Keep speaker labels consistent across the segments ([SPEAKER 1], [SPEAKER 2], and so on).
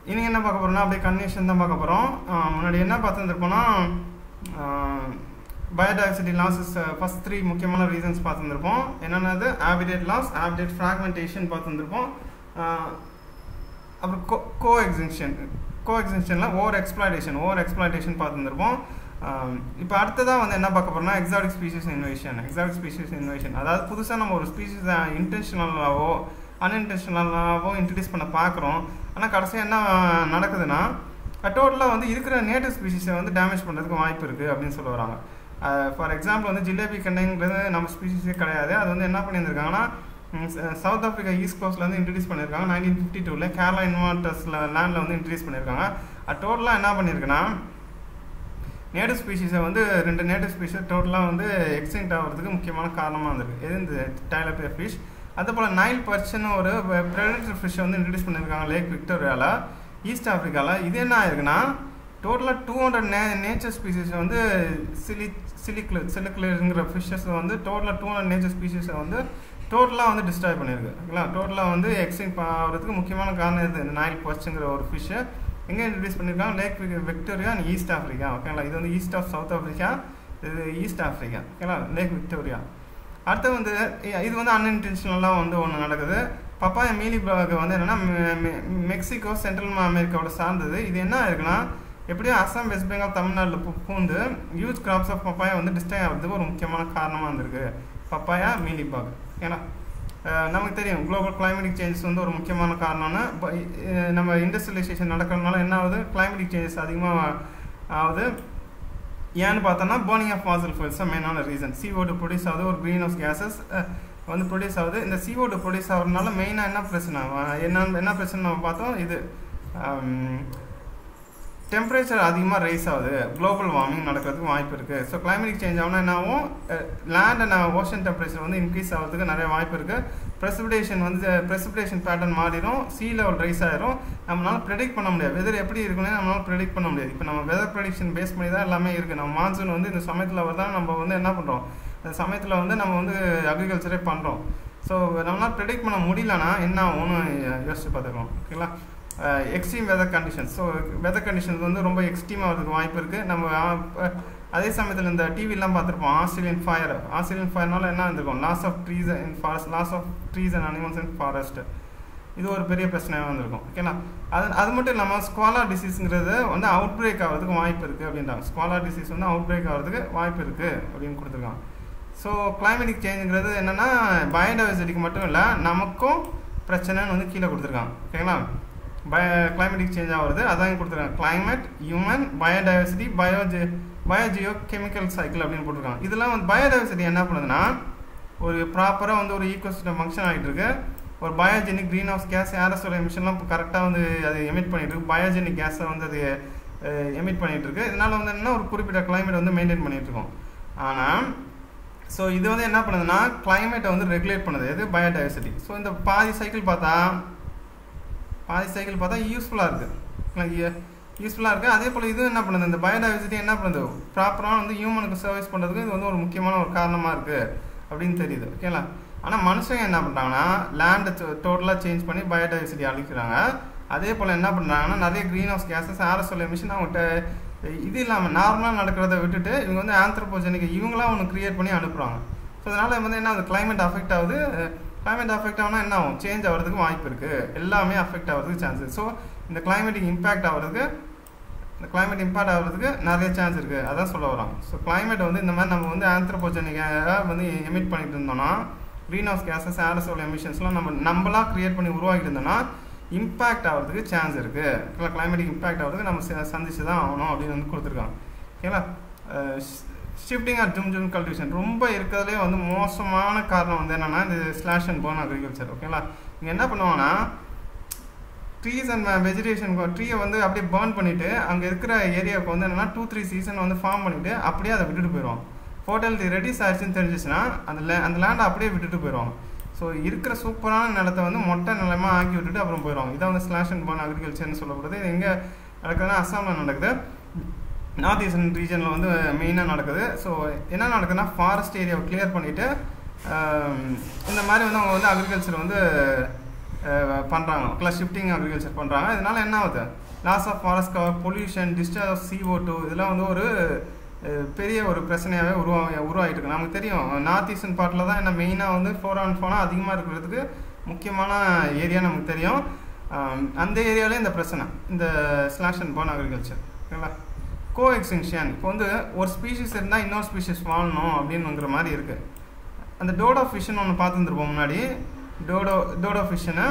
[SPEAKER 1] இன்னைக்கு என்ன பார்க்க போறோம்னா அப்படியே கன்வென்ஷன் தான் பார்க்க போகிறோம் முன்னாடி என்ன பார்த்துருந்துருப்போம்னா பயோடைவர்சிட்டி லாஸஸ் ஃபர்ஸ்ட் த்ரீ முக்கியமான ரீசன்ஸ் பார்த்துருந்துருப்போம் என்னென்னது ஆபிடேட் லாஸ் ஆபிடேட் ஃப்ராக்மெண்டேஷன் பார்த்துருந்துருப்போம் அப்புறம் கோ கோ எக்ஸின்ஷன் கோ எக்ஸின்ஷனில் ஓவர் எக்ஸ்ப்ளாய்டேஷன் ஓவர் எக்ஸ்ப்ளாய்டேஷன் பார்த்துருந்துருப்போம் இப்போ அடுத்ததாக வந்து என்ன பார்க்க போகிறோம்னா exotic species invasion exotic species invasion அதாவது புதுசாக நம்ம ஒரு ஸ்பீஷிஸ் இன்டென்ஷனலாவோ அன்இன்டென்ஷனலாவோ இன்ட்ரடியூஸ் பண்ண பார்க்குறோம் ஆனால் கடைசியாக என்ன நடக்குதுன்னா டோட்டலாக வந்து இருக்கிற நேட்டிவ் ஸ்பீஷிஸை வந்து டேமேஜ் பண்ணுறதுக்கு வாய்ப்பு இருக்குது அப்படின்னு சொல்ல வராங்க ஃபார் எக்ஸாம்பிள் வந்து ஜிலேபி கண்டைங்கிறது நம்ம ஸ்பீஷிஸே கிடையாது அது வந்து என்ன பண்ணியிருந்திருக்காங்கன்னா சவுத் ஆஃப்ரிக்கா ஈஸ்ட் கோஸ்ட்ல வந்து இன்ட்ரடியூஸ் பண்ணியிருக்காங்க நைன்டீன் ஃபிஃப்டி டூவில் கேரளா இன்வெர்டர்ஸில் லேண்டில் வந்து இன்ட்ரடியூஸ் பண்ணியிருக்காங்க அது டோட்டலாக என்ன பண்ணியிருக்குன்னா நேட்டிவ் ஸ்பீஷிஸை வந்து ரெண்டு நேட்டிவ் ஸ்பீஷஸ் டோட்டலாக வந்து எக்ஸ்டென்ட் ஆகிறதுக்கு முக்கியமான காரணமாக இருந்திருக்கு எது இந்த டைலப்பியர் ஃபிஷ் அதே போல் நைல் பர்ச்சன் ஒரு ப்ரெடேட்டர் ஃபிஷ்ஷை வந்து இன்ட்ரடியூஸ் பண்ணியிருக்காங்க லேக் விக்டோரியாவில் ஈஸ்ட் ஆஃப்ரிக்காவில் இது என்ன ஆயிருக்குன்னா டோட்டலாக டூ ஹண்ட்ரட் நே நேச்சர் ஸ்பீசிஸை வந்து சிலி சிலிக்லு சிலிக்லுங்கிற ஃபிஷ்ஷஸ் வந்து டோட்டலாக டூ ஹண்ட்ரட் நேச்சர் ஸ்பீசிஸை வந்து டோட்டலாக வந்து டிஸ்ட்ராய் பண்ணியிருக்கு ஓகேங்களா டோட்டலாக வந்து எக்ஸ்டென்ட் ஆகிறதுக்கு முக்கியமான காரணம் இது இந்த நைல் பர்ச்சுங்கிற ஒரு ஃபிஷ்ஷை எங்கே இன்ட்ரடியூஸ் பண்ணியிருக்காங்க Lake Victoria and East Africa ஓகேங்களா இது வந்து ஈஸ்ட் ஆஃப் சவுத் ஆஃப்ரிக்கா இது ஈஸ்ட் ஆஃப்ரிக்கா ஓகேங்களா லேக் விக்டோரியா அடுத்து வந்து இது வந்து அன்இன்டென்ஷனலாக வந்து ஒன்று நடக்குது பப்பாய மீலி பிளாக் வந்து என்னென்னா மெக்சிகோ சென்ட்ரல் அமெரிக்காவோட சார்ந்தது இது என்ன இருக்குன்னா எப்படியும் அசாம் வெஸ்ட் பெங்கால் தமிழ்நாட்டில் பூந்து ஹியூஜ் கிராப்ஸ் ஆஃப் பப்பாயா வந்து டிஸ்ட்ராய் ஆகிறதுக்கு ஒரு முக்கியமான காரணமாக இருந்திருக்கு பப்பாயா மீலி பாக் ஏன்னா நமக்கு தெரியும் குளோபல் கிளைமேட்டிக் சேஞ்சஸ் வந்து ஒரு முக்கியமான காரணம்னு நம்ம இண்டஸ்ட்ரியலைசேஷன் நடக்கிறதுனால என்ன ஆகுது கிளைமேட்டிக் சேஞ்சஸ் அதிகமாக ஆகுது ஏன்னு பார்த்தோன்னா பேர்னிங் ஆஃப் ஃபாசல் ஃபுல்ஸ் மெயினான ரீசன் சிஓ டூ ப்ரொடியூஸ் ஆகுது ஒரு க்ரீன் ஹவுஸ் கேஸஸ் வந்து ப்ரொடியூஸ் ஆகுது இந்த சிஓ டூ ப்ரொடியூஸ் ஆகிறதுனால மெயினாக என்ன பிரச்சனை என்ன என்ன பிரச்சனை நம்ம பார்த்தோம் இது டெம்பரேச்சர் அதிகமாக ரைஸ் ஆகுது குளோபல் வார்மிங் நடக்கிறதுக்கு வாய்ப்பு இருக்குது ஸோ கிளைமேட்டிக் சேஞ்ச் ஆகுனா என்ன ஆகும் லேண்ட் அண்ட் ஓஷன் டெம்பரேச்சர் வந்து இன்க்ரீஸ் ஆகிறதுக்கு நிறைய வாய்ப்பு இருக்குது ப்ரெசிபிடேஷன் வந்து ப்ரெசிபிடேஷன் பேட்டர்ன் மாறிடும் சீ லெவல் ரைஸ் ஆயிரும் நம்மளால ப்ரெடிக்ட் பண்ண முடியாது வெதர் எப்படி இருக்குன்னு நம்மளால ப்ரெடிக்ட் பண்ண முடியாது இப்போ நம்ம வெதர் ப்ரெடிக்ஷன் பேஸ் பண்ணி தான் எல்லாமே இருக்குது நம்ம மான்சூன் வந்து இந்த சமயத்தில் வரதான் நம்ம வந்து என்ன பண்ணுறோம் இந்த சமயத்தில் வந்து நம்ம வந்து அக்ரிகல்ச்சரே பண்ணுறோம் ஸோ நம்மளால் ப்ரெடிக்ட் பண்ண முடியலன்னா என்ன ஆகும்னு யோசிச்சு பார்த்துக்கலாம் ஓகேங்களா extreme weather conditions so weather conditions வந்து ரொம்ப எக்ஸ்ட்ரீமாக வரதுக்கு வாய்ப்பு இருக்குது நம்ம அதே சமயத்தில் இந்த டிவிலாம் பார்த்துருப்போம் ஆஸ்திரேலியன் ஃபயர் ஆஸ்திரேலியன் ஃபயர்னால என்ன இருந்திருக்கும் loss of trees in forest loss of trees and animals in forest இது ஒரு பெரிய பிரச்சனையாக வந்திருக்கும் ஓகேங்களா அது அது மட்டும் இல்லாமல் ஸ்குவாலா டிசீஸுங்கிறது வந்து அவுட் பிரேக் ஆகிறதுக்கு வாய்ப்பு இருக்குது அப்படின்றாங்க ஸ்குவாலா டிசீஸ் வந்து அவுட் பிரேக் ஆகிறதுக்கு வாய்ப்பு இருக்குது அப்படின்னு கொடுத்துருக்காங்க ஸோ கிளைமேட்டிக் சேஞ்சுங்கிறது என்னென்னா பயோடைவர்சிட்டிக்கு மட்டும் இல்லை நமக்கும் பிரச்சனைன்னு வந்து கீழே கொடுத்துருக்காங்க ஓகேங்களா பயோ கிளைமேட்டிக் சேஞ்ச் ஆகுறது அதான் கொடுத்துருக்காங்க climate human biodiversity bioge biogeochemical cycle அப்படின்னு போட்டிருக்காங்க இதெல்லாம் வந்து பயோடைவர்சிட்டி என்ன பண்ணுதுன்னா ஒரு ப்ராப்பராக வந்து ஒரு ஈகோசிஸ்டம் ஃபங்க்ஷன் ஆகிட்டு இருக்கு ஒரு biogenic greenhouse gas aerosol எமிஷன்லாம் இப்போ கரெக்டாக வந்து அது எமிட் பண்ணிட்டு இருக்கு பயோஜெனிக் கேஸை வந்து அது எமிட் பண்ணிட்டு இருக்கு இதனால வந்து என்ன ஒரு குறிப்பிட்ட கிளைமேட் வந்து மெயின்டைன் பண்ணிட்டு இருக்கோம் ஆனால் ஸோ இது வந்து என்ன பண்ணுதுன்னா கிளைமேட்டை வந்து ரெகுலேட் பண்ணுது எது பயோடைவர்சிட்டி ஸோ இந்த பாதி சைக்கிள் பார்த்தா பாதி சைக்கிள் பார்த்தா யூஸ்ஃபுல்லாக இருக்குது யூஸ்ஃபுல்லாக இருக்குது அதே போல் இது என்ன பண்ணுது இந்த பயோடைவர்சிட்டி என்ன பண்ணுது ப்ராப்பராக வந்து ஹியூமனுக்கு சர்வீஸ் பண்ணுறதுக்கு இது வந்து ஒரு முக்கியமான ஒரு காரணமாக இருக்குது அப்படின்னு தெரியுது ஓகேங்களா ஆனால் மனுஷங்க என்ன பண்ணுறாங்கன்னா லேண்டை டோட்டலாக சேஞ்ச் பண்ணி பயோடைவர்சிட்டி அழிக்கிறாங்க அதே போல் என்ன பண்ணுறாங்கன்னா நிறைய greenhouse gases aerosol emission அவங்ககிட்ட இது இல்லாமல் நார்மலாக நடக்கிறத விட்டுட்டு இவங்க வந்து ஆந்த்ரோபோஜனிக் இவங்களாம் ஒன்று க்ரியேட் பண்ணி அனுப்புகிறாங்க ஸோ அதனால் வந்து என்ன ஆகுது கிளைமேட் அஃபெக்ட் ஆகுது கிளைமேட் அஃபெக்ட் ஆகுனா என்ன ஆகும் சேஞ்ச் ஆகிறதுக்கு வாய்ப்பு இருக்குது எல்லாமே அஃபெக்ட் ஆகிறதுக்கு சான்ஸ் ஸோ இந்த கிளைமேட்டிக் இம்பேக்ட் ஆகிறதுக்கு இந்த கிளைமேட் இம்பேக்ட் ஆகிறதுக்கு நிறைய சான்ஸ் இருக்குது அதான் சொல்ல வரோம் ஸோ கிளைமேட் வந்து இந்த மாதிரி நம்ம வந்து ஆந்த்ரோபோஜனிக்காக வந்து எமிட் பண்ணிட்டு இருந்தோம்னா க்ரீன் ஹவுஸ் கேஸஸ் ஏரசோல் எமிஷன்ஸ்லாம் நம்ம நம்மளாக க்ரியேட் பண்ணி உருவாக்கிட்டு இருந்தோம்னா இம்பேக்ட் ஆகிறதுக்கு சான்ஸ் இருக்குது கிளைமேட்டிக் இம்பேக்ட் ஆகிறதுக்கு நம்ம சந்திச்சு தான் ஆகணும் அப்படின்னு வந்து கொடுத்துருக்காங்க ஓகேங்களா ஷிஃப்டிங் ஆர் ஜும் ஜும் கல்டிவேஷன் ரொம்ப இருக்கிறதுலே வந்து மோசமான காரணம் வந்து என்னென்னா இந்த ஸ்லாஷ் அண்ட் பேர்ன் அக்ரிகல்ச்சர் ஓகேங்களா இங்கே என்ன பண்ணுவாங்கன்னா ட்ரீஸ் அண்ட் வெஜிடேஷன் ட்ரீயை வந்து அப்படியே பேர்ன் பண்ணிவிட்டு அங்கே இருக்கிற ஏரியாவுக்கு வந்து என்னென்னா டூ த்ரீ சீசன் வந்து ஃபார்ம் பண்ணிவிட்டு அப்படியே அதை விட்டுட்டு போயிடுவோம் ஃபோட்டலிட்டி ரெடியூஸ் ஆயிடுச்சுன்னு தெரிஞ்சிச்சுன்னா அந்த லே அந்த லேண்டை அப்படியே விட்டுட்டு போயிடுவாங்க ஸோ இருக்கிற சூப்பரான நிலத்தை வந்து மொட்டை நிலமாக ஆக்கி விட்டுட்டு அப்புறம் போயிடுவாங்க இதான் வந்து ஸ்லாஷ் அண்ட் பேர்ன் அக்ரிகல்ச்சர்னு சொல்லப்படுது இது எங்கே நடக்குதுன்னா அஸ்ஸாமில் நடக்குது நார்த் ஈஸ்டர்ன் ரீஜனில் வந்து மெயினாக நடக்குது ஸோ என்ன நடக்குதுன்னா ஃபாரஸ்ட் ஏரியாவை கிளியர் பண்ணிவிட்டு இந்த மாதிரி வந்து அவங்க வந்து அக்ரிகல்ச்சர் வந்து பண்ணுறாங்க ஓகேங்களா ஷிஃப்டிங் அக்ரிகல்ச்சர் பண்ணுறாங்க இதனால என்ன ஆகுது loss of forest cover pollution discharge of CO two இதெல்லாம் வந்து ஒரு அஹ், பெரிய ஒரு பிரச்சனையாகவே உருவா உருவாகிட்டு இருக்கு நமக்கு தெரியும் நார்த் ஈஸ்டர்ன் பார்ட்டில் தான் என்ன மெயினாக வந்து ஃபோர் ஆன் ஃபோனாக அதிகமாக இருக்கிறதுக்கு முக்கியமான ஏரியா நமக்கு தெரியும் ஆம், அந்த ஏரியாலே இந்த பிரச்சனை இந்த ஸ்லாஷ் அண்ட் போன் அக்ரிகல்ச்சர் ஓகேங்களா கோ எக்ஸ்டிங்ஷன் இப்போ வந்து ஒரு ஸ்பீஷிஸ் இருந்தால் இன்னொரு ஸ்பீஷிஸ் வாழணும் அப்படின்னுங்கிற மாதிரி இருக்குது அந்த டோடோ ஃபிஷ்னு ஒன்று பார்த்துருந்துருப்போம் முன்னாடி டோடோ டோடோ ஃபிஷ்ஷுன்னு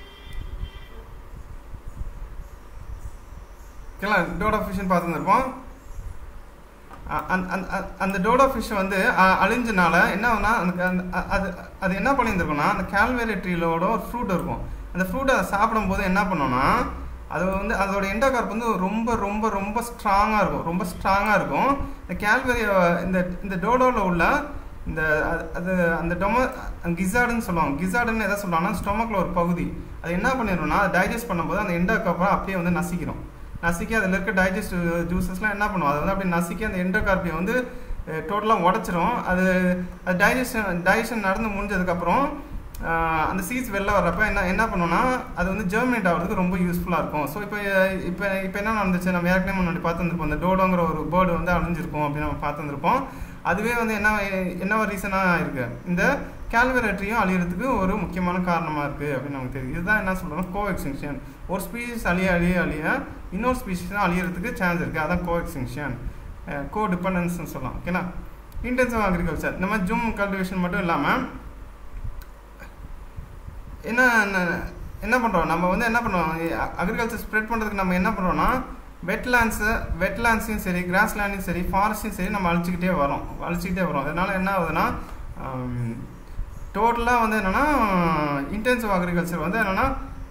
[SPEAKER 1] ஓகேங்களா டோடோ ஃபிஷ்னு பார்த்துருந்துருப்போம் அ- அந்த- அந்த- அந்த- அந்த டோடோ ஃபிஷ் வந்து அ- அழிஞ்சனால என்ன ஆகுனா அந்த அந்த- அ- அது அது என்ன பண்ணியிருந்திருக்கும்னா அந்த கால்வேரி ட்ரீலோட ஒரு ஃப்ரூட் இருக்கும் அந்த ஃப்ரூட்டை சாப்பிடும்போது என்ன பண்ணோம்னா அது வந்து அதோட எண்டோகார்ப் வந்து ரொம்ப ரொம்ப ரொம்ப ஸ்ட்ராங்காக இருக்கும் ரொம்ப ஸ்ட்ராங்காக இருக்கும் இந்த கேல்வரி இந்த இந்த டோடோவில் உள்ள இந்த அது- அது அந்த டொம கிசார்டுன்னு சொல்லுவாங்க கிசார்டுன்னு எதை சொல்லுவாங்கன்னா ஸ்டொமக்கில் ஒரு பகுதி அது என்ன பண்ணிடும்னா அதை டைஜஸ்ட் பண்ணும்போது அந்த எண்டோகார்ப்பை அப்படியே வந்து நசிக்கிறோம் நசுக்கி அதில் இருக்க டைஜஸ்ட் ஜூஸஸ்லாம் என்ன பண்ணுவோம் அதை வந்து அப்படியே நசுக்கி அந்த எண்டோகார்பியை வந்து டோட்டலாக உடச்சிரும் அது அது டைஜஷன் டைஜஷன் நடந்து முடிஞ்சதுக்கப்புறம் அந்த சீட்ஸ் வெளில வர்றப்ப என்ன என்ன பண்ணுவோம்னா அது வந்து ஜெர்மினேட் ஆகிறதுக்கு ரொம்ப யூஸ்ஃபுல்லாக இருக்கும் ஸோ இப்போ இப்போ இப்போ என்ன நடந்துச்சு நம்ம ஏற்கனவே முன்னாடி பார்த்துருந்துருப்போம் இந்த டோடோங்கிற ஒரு பேர்டு வந்து அழிஞ்சிருக்கும் அப்படின்னு நம்ம பார்த்துருந்துருப்போம் அதுவே வந்து என்ன என்ன ஒரு ரீசனாக இருக்கு இந்த கேல்வரேட்டரியும் அழியறதுக்கு ஒரு முக்கியமான காரணமாக இருக்குது அப்படின்னு நமக்கு தெரியும் இதுதான் என்ன சொல்கிறோம் கோ எக்ஸ்டிங்ஷன் ஒரு ஸ்பீஷிஸ் அழிய அழிய அழிய இன்னொரு ஸ்பீஷிஸ் அழியறதுக்கு சான்ஸ் இருக்குது அதான் கோ எக்ஸ்டிங்ஷன் கோ டிபெண்டன்ஸ்னு சொல்லலாம் ஓகேனா இன்டென்சிவ் அக்ரிகல்ச்சர் இந்த மாதிரி ஜூம் கல்டிவேஷன் மட்டும் இல்லாமல் என்ன என்ன- என்ன பண்ணுறோம் நம்ம வந்து என்ன பண்ணுறோம் அக்ரிகல்ச்சர் ஸ்ப்ரெட் பண்ணுறதுக்கு நம்ம என்ன பண்ணுறோம்னா வெட்லேண்ட்ஸு வெட்லேண்ட்ஸையும் சரி கிராஸ் லேண்டையும் சரி ஃபாரஸ்டையும் சரி நம்ம அழிச்சிக்கிட்டே வரோம் அழிச்சிக்கிட்டே வரோம் அதனால என்ன ஆகுதுன்னா டோட்டலாக வந்து என்னென்னா இன்டென்சிவ் அக்ரிகல்ச்சர் வந்து என்னென்னா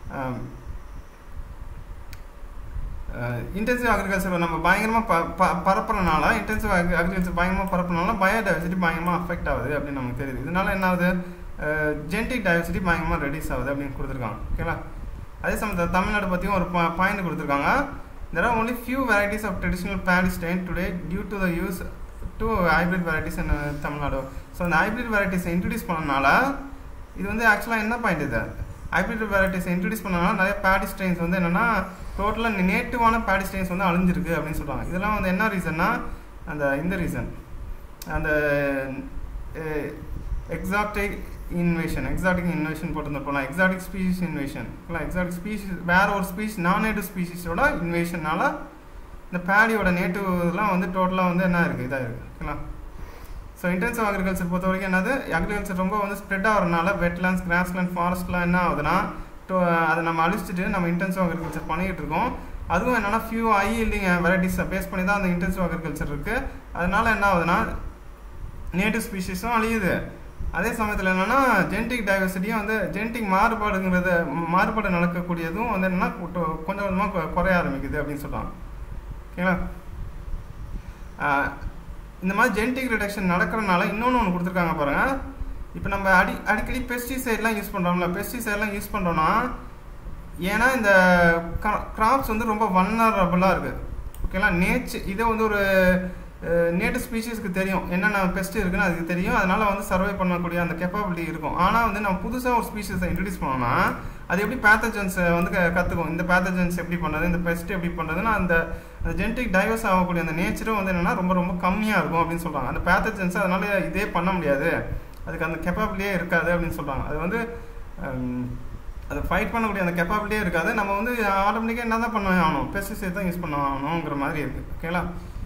[SPEAKER 1] இன்டென்சிவ் அக்ரிகல்ச்சர் நம்ம பயங்கரமாக ப ப பரப்புறனால இன்டென்சிவ் அக்ரிகல்ச்சர் பயங்கரமாக பரப்புறனால பயோடைவர்சிட்டி பயங்கரமாக அஃபெக்ட் ஆகுது அப்படின்னு நமக்கு தெரியுது இதனால என்ன ஆகுது ஜென்டிக் டைவர்சிட்டி பயங்கரமாக ரெடியூஸ் ஆகுது அப்படின்னு கொடுத்துருக்காங்க ஓகேங்களா அதே சமயத்தில் தமிழ்நாடு பற்றியும் ஒரு பாயிண்ட் கொடுத்துருக்காங்க there are only few varieties of traditional paddy strain today due to the use to hybrid varieties in uh, Tamil Nadu so அந்த ஹைப்ரிட் வெரைட்டிஸை இன்ட்ரடியூஸ் பண்ணனால இது வந்து ஆக்சுவலாக என்ன பாயிண்ட் இது ஹைப்ரிட் வெரைட்டிஸை இன்ட்ரடியூஸ் பண்ணனால நிறைய பேடி ஸ்ட்ரெயின்ஸ் வந்து என்னென்னா டோட்டலாக நேட்டிவான பேடி ஸ்ட்ரெயின்ஸ் வந்து அழிஞ்சிருக்கு அப்படின்னு சொல்கிறாங்க இதெல்லாம் வந்து என்ன ரீசன்னா அந்த இந்த ரீசன் அந்த எக்ஸாக்டிக் இன்வேஷன் எக்ஸாட்டிக் இன்வேஷன் போட்டுருந்துருப்போம் எக்ஸாட்டிக் ஸ்பீஷிஸ் இன்வேஷன் இல்லை எக்ஸாட்டிக் ஸ்பீஷிஸ் வேற ஒரு ஸ்பீஷ் நான் நேட்டிவ் ஸ்பீஷிஸோட இன்வேஷனால இந்த பேடியோட நேட்டிவ்லாம் வந்து டோட்டலாக வந்து என்ன இருக்குது இதாக இருக்குது ஓகேங்களா ஸோ இன்டென்சிவ் அக்ரிகல்ச்சர் பொறுத்த வரைக்கும் என்னது அக்ரிகல்ச்சர் ரொம்ப வந்து ஸ்ப்ரெட் ஆகிறதுனால வெட்லேண்ட்ஸ் கிராஸ்லேண்ட் ஃபாரஸ்ட்லாம் என்ன ஆகுதுன்னா to- அதை நம்ம அழிச்சிட்டு நம்ம இன்டென்சிவ் அக்ரிகல்ச்சர் பண்ணிக்கிட்டு இருக்கோம் அதுவும் என்னன்னா ஃபியூ ஐ இல்லிங் வெரைட்டிஸை பேஸ் பண்ணி தான் அந்த இன்டென்சிவ் அக்ரிகல்ச்சர் இருக்குது அதனால என்ன ஆகுதுன்னா நேட்டிவ் ஸ்பீஷிஸும் அழியுது அதே சமயத்தில் என்னன்னா ஜெனட்டிக் டைவர்சிட்டியும் வந்து ஜெனட்டிக் மாறுபாடுங்கிறது மாறுபாடு நடக்கக்கூடியதும் வந்து என்னன்னா கொஞ்சம் கொஞ்சமாக குறைய ஆரம்பிக்குது அப்படின்னு சொல்கிறாங்க ஓகேங்களா ஆஹ் இந்த மாதிரி ஜெனட்டிக் ரிடக்ஷன் நடக்கிறனால இன்னொன்று ஒன்று கொடுத்துருக்காங்க பாருங்க இப்போ நம்ம அடி அடிக்கடி பெஸ்டிசைட்லாம் யூஸ் பண்ணுறோம்ல பெஸ்டிசைட்லாம் யூஸ் பண்ணுறோன்னா ஏன்னா இந்த கிராப்ஸ் வந்து ரொம்ப வன்னரபுளாக இருக்குது ஓகேங்களா நேச்சு இதை வந்து ஒரு நேட்டிவ் ஸ்பீஷீஸ்க்கு தெரியும் என்னென்ன பெஸ்ட் இருக்குன்னு அதுக்கு தெரியும் அதனால வந்து சர்வை பண்ணக்கூடிய அந்த கெப்பாபிலிட்டி இருக்கும் ஆனால் வந்து நம்ம புதுசாக ஒரு ஸ்பீஷீஸை இன்ட்ரடியூஸ் பண்ணோம்னா அது எப்படி பேத்தஜன்ஸை வந்து க- கத்துக்கும் இந்த பேத்தஜன்ஸ் எப்படி பண்ணுறது இந்த பெஸ்ட் எப்படி பண்ணுறதுன்னா அந்த அந்த ஜெனட்டிக் டைவர்ஸ் ஆகக்கூடிய அந்த நேச்சரும் வந்து என்னன்னா ரொம்ப ரொம்ப கம்மியாக இருக்கும் அப்படின்னு சொல்கிறாங்க அந்த பேத்தஜன்ஸ் அதனால இதே பண்ண முடியாது அதுக்கு அந்த கெப்பாபிலிட்டியே இருக்காது அப்படின்னு சொல்கிறாங்க அது வந்து ஹம், அதை ஃபைட் பண்ணக்கூடிய அந்த கெப்பாபிலிட்டியே இருக்காது நம்ம வந்து ஆட்டோமேட்டிக்காக என்ன தான் பண்ண ஆகணும் பெஸ்டிசைட் தான் யூஸ் பண்ண ஆகணுங்கிற மாதிரி இருக்குது ஓகேங்களா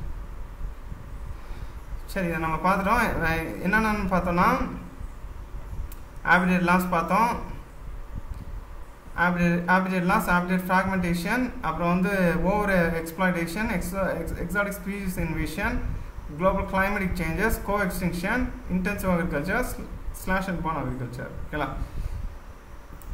[SPEAKER 1] சரி இதை நம்ம பார்த்துட்டோம் அஹ் என்னென்னு பார்த்தோம்னா ஆபிடேட் லாஸ் பார்த்தோம் ஆபிடேட் ஆபிடேட் லாஸ் ஆபிடேட் ஃப்ராக்மெண்டேஷன் அப்புறம் வந்து over exploitation exa exotic species invasion global climatic changes co extinction intensive agriculture slash and burn agriculture ஓகேங்களா